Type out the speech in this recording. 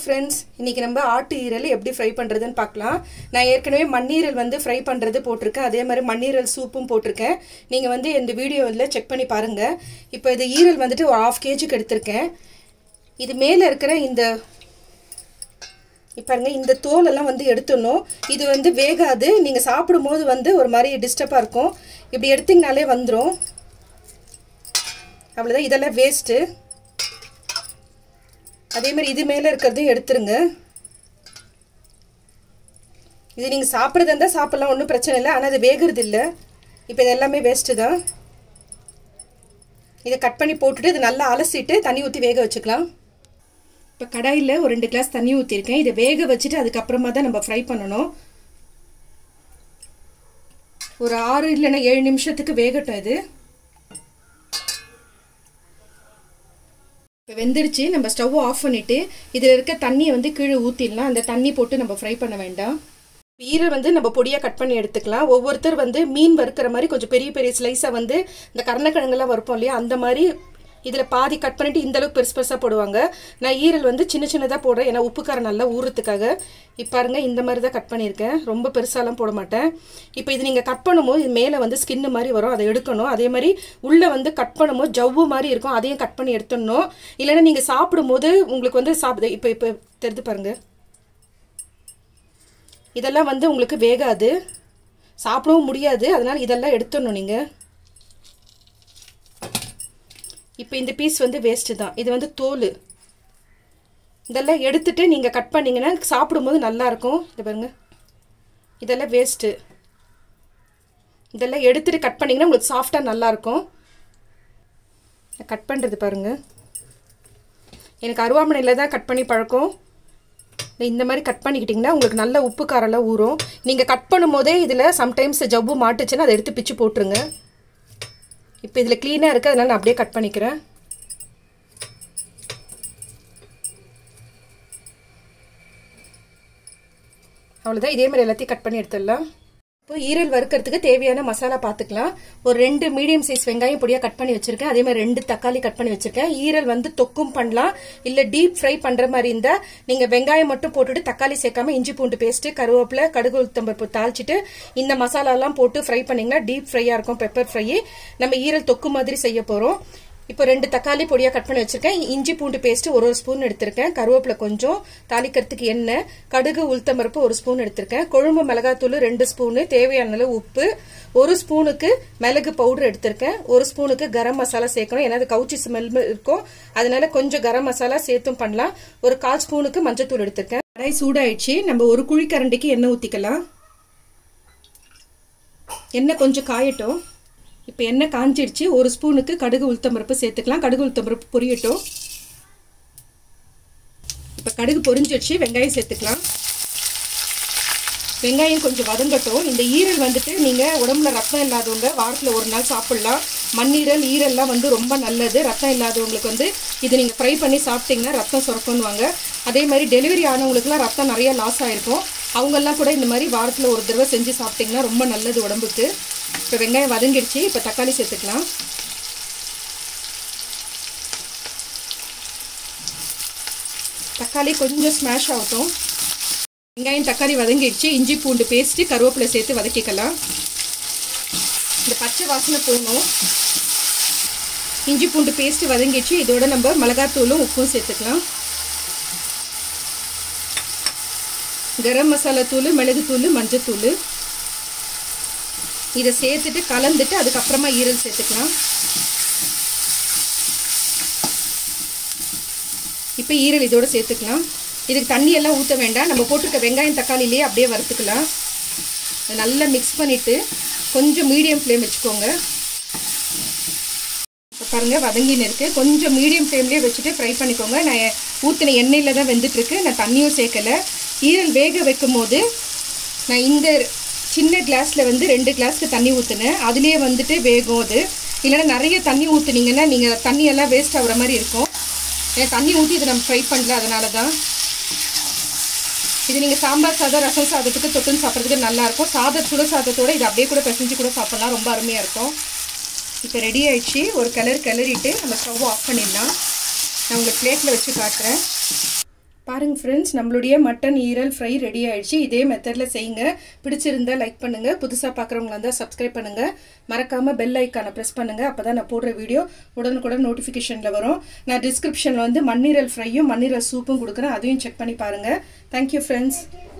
friends இன்றைக்கி நம்ம ஆட்டு ஈரல் எப்படி ஃப்ரை பண்ணுறதுன்னு பார்க்கலாம் நான் ஏற்கனவே மண்ணீரல் வந்து ஃப்ரை பண்ணுறது போட்டிருக்கேன் அதே மாதிரி மண்ணீரல் சூப்பும் போட்டிருக்கேன் நீங்கள் வந்து இந்த வீடியோவில் செக் பண்ணி பாருங்கள் இப்போ இது ஈரல் வந்துட்டு ஒரு ஆஃப் கேஜிக்கு எடுத்திருக்கேன் இது மேலே இருக்கிற இந்த பாருங்க இந்த தோலெல்லாம் வந்து எடுத்துடணும் இது வந்து வேகாது நீங்கள் சாப்பிடும்போது வந்து ஒரு மாதிரி டிஸ்டர்பாக இருக்கும் இப்படி எடுத்திங்கனாலே வந்துடும் அவ்வளோதான் இதெல்லாம் வேஸ்ட்டு அதே மாதிரி இது மேலே இருக்கிறதையும் எடுத்துருங்க இது நீங்கள் சாப்பிட்றதா இருந்தால் சாப்பிட்லாம் ஒன்றும் பிரச்சனை இல்லை ஆனால் அது வேகிறது இல்லை இப்போ இது எல்லாமே வேஸ்ட்டு தான் இதை கட் பண்ணி போட்டுட்டு இது நல்லா அலசிட்டு தண்ணி ஊற்றி வேக வச்சுக்கலாம் இப்போ கடாயில் ஒரு ரெண்டு கிளாஸ் தண்ணி ஊற்றிருக்கேன் இதை வேக வச்சுட்டு அதுக்கப்புறமா தான் நம்ம ஃப்ரை பண்ணணும் ஒரு ஆறு இல்லைன்னா ஏழு நிமிஷத்துக்கு வேகட்டும் இது இப்போ வெந்துருச்சு நம்ம ஸ்டவ் ஆஃப் பண்ணிவிட்டு இதில் இருக்க தண்ணியை வந்து கீழே ஊற்றிடலாம் அந்த தண்ணி போட்டு நம்ம ஃப்ரை பண்ண வேண்டாம் ஈரல் வந்து நம்ம பொடியாக கட் பண்ணி எடுத்துக்கலாம் ஒவ்வொருத்தர் வந்து மீன் வறுக்கிற மாதிரி கொஞ்சம் பெரிய பெரிய ஸ்லைஸாக வந்து இந்த கருணக்கிழங்கெல்லாம் வறுப்போம் இல்லையா அந்த மாதிரி இதில் பாதி கட் பண்ணிவிட்டு இந்த அளவுக்கு பெருசு பெருசாக போடுவாங்க நான் ஈரல் வந்து சின்ன சின்னதாக போடுறேன் ஏன்னா உப்புக்காரம் நல்லா ஊறுறதுக்காக இப்போ பாருங்க இந்த மாதிரி தான் கட் பண்ணியிருக்கேன் ரொம்ப பெருசாலாம் போட மாட்டேன் இப்போ இது நீங்கள் கட் பண்ணும்போது இது மேலே வந்து ஸ்கின்னு மாதிரி வரும் அதை எடுக்கணும் அதே மாதிரி உள்ளே வந்து கட் பண்ணும்போது ஜவ்வு மாதிரி இருக்கும் அதையும் கட் பண்ணி எடுத்துடணும் இல்லைன்னா நீங்கள் சாப்பிடும்போது உங்களுக்கு வந்து சாப்பிடு இப்போ இப்போ தெரிந்து பாருங்கள் இதெல்லாம் வந்து உங்களுக்கு வேகாது சாப்பிடவும் முடியாது அதனால் இதெல்லாம் எடுத்துடணும் நீங்கள் இப்போ இந்த பீஸ் வந்து வேஸ்ட்டு தான் இது வந்து தோல் இதெல்லாம் எடுத்துட்டு நீங்கள் கட் பண்ணிங்கன்னா சாப்பிடும்போது நல்லாயிருக்கும் இது பாருங்க இதெல்லாம் வேஸ்ட்டு இதெல்லாம் எடுத்துட்டு கட் பண்ணிங்கன்னா உங்களுக்கு சாஃப்டாக நல்லாயிருக்கும் கட் பண்ணுறது பாருங்கள் எனக்கு அருவாமனையில் தான் கட் பண்ணி பழக்கம் இந்த மாதிரி கட் பண்ணிக்கிட்டிங்கன்னா உங்களுக்கு நல்ல உப்பு காரெல்லாம் ஊறும் நீங்கள் கட் பண்ணும்போதே இதில் சம்டைம்ஸ் ஜவ்வு மாட்டுச்சுன்னா அதை எடுத்து பிச்சு போட்டுருங்க இப்போ இதில் க்ளீனாக இருக்குது அதனால் நான் அப்படியே கட் பண்ணிக்கிறேன் அவ்வளோதான் இதே மாதிரி எல்லாத்தையும் கட் பண்ணி எடுத்துடலாம் இப்போ ஈரல் வறுக்கிறதுக்கு தேவையான மசாலா பார்த்துக்கலாம் ஒரு ரெண்டு மீடியம் சைஸ் வெங்காயம் பொடியாக கட் பண்ணி வச்சிருக்கேன் அதே மாதிரி ரெண்டு தக்காளி கட் பண்ணி வச்சிருக்கேன் ஈரல் வந்து தொக்கும் பண்ணலாம் இல்லை டீப் ஃப்ரை பண்ணுற மாதிரி இருந்தால் நீங்கள் வெங்காயம் மட்டும் போட்டுட்டு தக்காளி சேர்க்காம இஞ்சி பூண்டு பேஸ்ட்டு கருவேப்பிலை கடுகு உளுத்தம்பருப்பு தாளிச்சிட்டு இந்த மசாலாலாம் போட்டு ஃப்ரை பண்ணிங்கன்னா டீப் ஃப்ரையாக இருக்கும் பெப்பர் ஃப்ரை நம்ம ஈரல் தொக்கு மாதிரி செய்ய போகிறோம் இப்போ ரெண்டு தக்காளி பொடியாக கட் பண்ணி வச்சிருக்கேன் இஞ்சி பூண்டு பேஸ்ட் ஒரு ஒரு ஸ்பூன் எடுத்திருக்கேன் கருவேப்பிலை கொஞ்சம் தாளிக்கிறதுக்கு எண்ணெய் கடுகு உளுத்தம்பருப்பு ஒரு ஸ்பூன் எடுத்திருக்கேன் கொழும்பு மிளகாத்தூள் ரெண்டு ஸ்பூனு தேவையான அளவு உப்பு ஒரு ஸ்பூனுக்கு மிளகு பவுடர் எடுத்திருக்கேன் ஒரு ஸ்பூனுக்கு கரம் மசாலா சேர்க்கணும் ஏன்னா அது கவுச்சி ஸ்மெல் இருக்கும் அதனால கொஞ்சம் கரம் மசாலா சேர்த்தும் பண்ணலாம் ஒரு கால் ஸ்பூனுக்கு மஞ்சத்தூள் எடுத்திருக்கேன் கடாய் சூடாயிடுச்சு நம்ம ஒரு குழிக்கரண்டிக்கு எண்ணெய் ஊற்றிக்கலாம் எண்ணெய் கொஞ்சம் காயட்டும் இப்போ எண்ணெய் காஞ்சிடுச்சு ஒரு ஸ்பூனுக்கு கடுகு உளுத்தம்பருப்பு சேர்த்துக்கலாம் கடுகு உளுத்தம்பருப்பு பொரியட்டும் இப்போ கடுகு பொரிஞ்சிடுச்சு வெங்காயம் சேர்த்துக்கலாம் வெங்காயம் கொஞ்சம் வதங்கட்டும் இந்த ஈரல் வந்துட்டு நீங்கள் உடம்புல ரத்தம் இல்லாதவங்க வாரத்தில் ஒரு நாள் சாப்பிட்லாம் மண்ணீரல் ஈரல்லாம் வந்து ரொம்ப நல்லது ரத்தம் இல்லாதவங்களுக்கு வந்து இது நீங்கள் ஃப்ரை பண்ணி சாப்பிட்டீங்கன்னா ரத்தம் சுரக்கணுவாங்க அதே மாதிரி டெலிவரி ஆனவங்களுக்குலாம் ரத்தம் நிறைய லாஸ் ஆகிருக்கும் அவங்கெல்லாம் கூட இந்த மாதிரி வாரத்தில் ஒரு தடவை செஞ்சு சாப்பிட்டிங்கன்னா ரொம்ப நல்லது உடம்புக்கு இப்போ வெங்காயம் வதங்கிடுச்சு இப்போ தக்காளி சேர்த்துக்கலாம் தக்காளி கொஞ்சம் ஸ்மாஷ் ஆகட்டும் வெங்காயம் தக்காளி வதங்கிடுச்சு இஞ்சி பூண்டு பேஸ்ட்டு கருவேப்பிலை சேர்த்து வதக்கிக்கலாம் இந்த பச்சை வாசனை போகணும் இஞ்சி பூண்டு பேஸ்ட்டு வதங்கிடுச்சு இதோட நம்ம மிளகாத்தூளும் உப்பும் சேர்த்துக்கலாம் கரம் மசாலா தூள் மிளகுத்தூள் மஞ்சத்தூள் இதை சேர்த்துட்டு கலந்துட்டு அதுக்கப்புறமா ஈரல் சேர்த்துக்கலாம் இப்போ ஈரல் இதோட சேர்த்துக்கலாம் இதுக்கு தண்ணியெல்லாம் ஊற்ற வேண்டாம் நம்ம போட்டிருக்க வெங்காயம் தக்காளிலேயே அப்படியே வறுத்துக்கலாம் நல்லா மிக்ஸ் பண்ணிவிட்டு கொஞ்சம் மீடியம் ஃப்ளேம் வச்சுக்கோங்க இப்போ பாருங்கள் வதங்கின்னு இருக்குது கொஞ்சம் மீடியம் ஃப்ளேம்லேயே வச்சுட்டு ஃப்ரை பண்ணிக்கோங்க நான் ஊற்றின எண்ணெயில் தான் வெந்துட்டுருக்கு நான் தண்ணியும் சேர்க்கலை ஈரல் வேக வைக்கும் போது நான் இந்த சின்ன கிளாஸில் வந்து ரெண்டு கிளாஸ்க்கு தண்ணி ஊற்றுனேன் அதுலேயே வந்துட்டு வேகும் அது இல்லைன்னா நிறைய தண்ணி ஊற்றுனீங்கன்னா நீங்கள் தண்ணியெல்லாம் வேஸ்ட் ஆகிற மாதிரி இருக்கும் ஏன்னா தண்ணி ஊற்றி இதை நம்ம ஃப்ரை பண்ணல அதனால தான் இது நீங்கள் சாம்பார் சாதம் ரசம் சாதத்துக்கு தொட்டுன்னு சாப்பிட்றதுக்கு நல்லாயிருக்கும் சாத சுட சாதத்தோடு இது அப்படியே கூட பிசைஞ்சு கூட சாப்பிட்லாம் ரொம்ப அருமையாக இருக்கும் இப்போ ரெடி ஆயிடுச்சு ஒரு கலர் கிளறிட்டு நம்ம ஸ்டவ் ஆஃப் பண்ணிடலாம் நான் உங்களுக்கு பிளேட்டில் வச்சு காட்டுறேன் பாருங்க ஃப்ரெண்ட்ஸ் நம்மளுடைய மட்டன் ஈரல் ஃப்ரை ரெடி ஆயிடுச்சு இதே மெத்தடில் செய்யுங்க பிடிச்சிருந்தா லைக் பண்ணுங்க புதுசாக பார்க்குறவங்களா இருந்தால் சப்ஸ்கிரைப் பண்ணுங்க மறக்காம பெல் ஐக்கானை ப்ரெஸ் பண்ணுங்க அப்போ தான் நான் போடுற வீடியோ உடனுக்குடன் நோட்டிஃபிகேஷனில் வரும் நான் டிஸ்கிரிப்ஷனில் வந்து மண்ணீரல் ஃப்ரையும் மண்ணீரல் சூப்பும் கொடுக்குறேன் அதையும் செக் பண்ணி பாருங்க தேங்க்யூ ஃப்ரெண்ட்ஸ்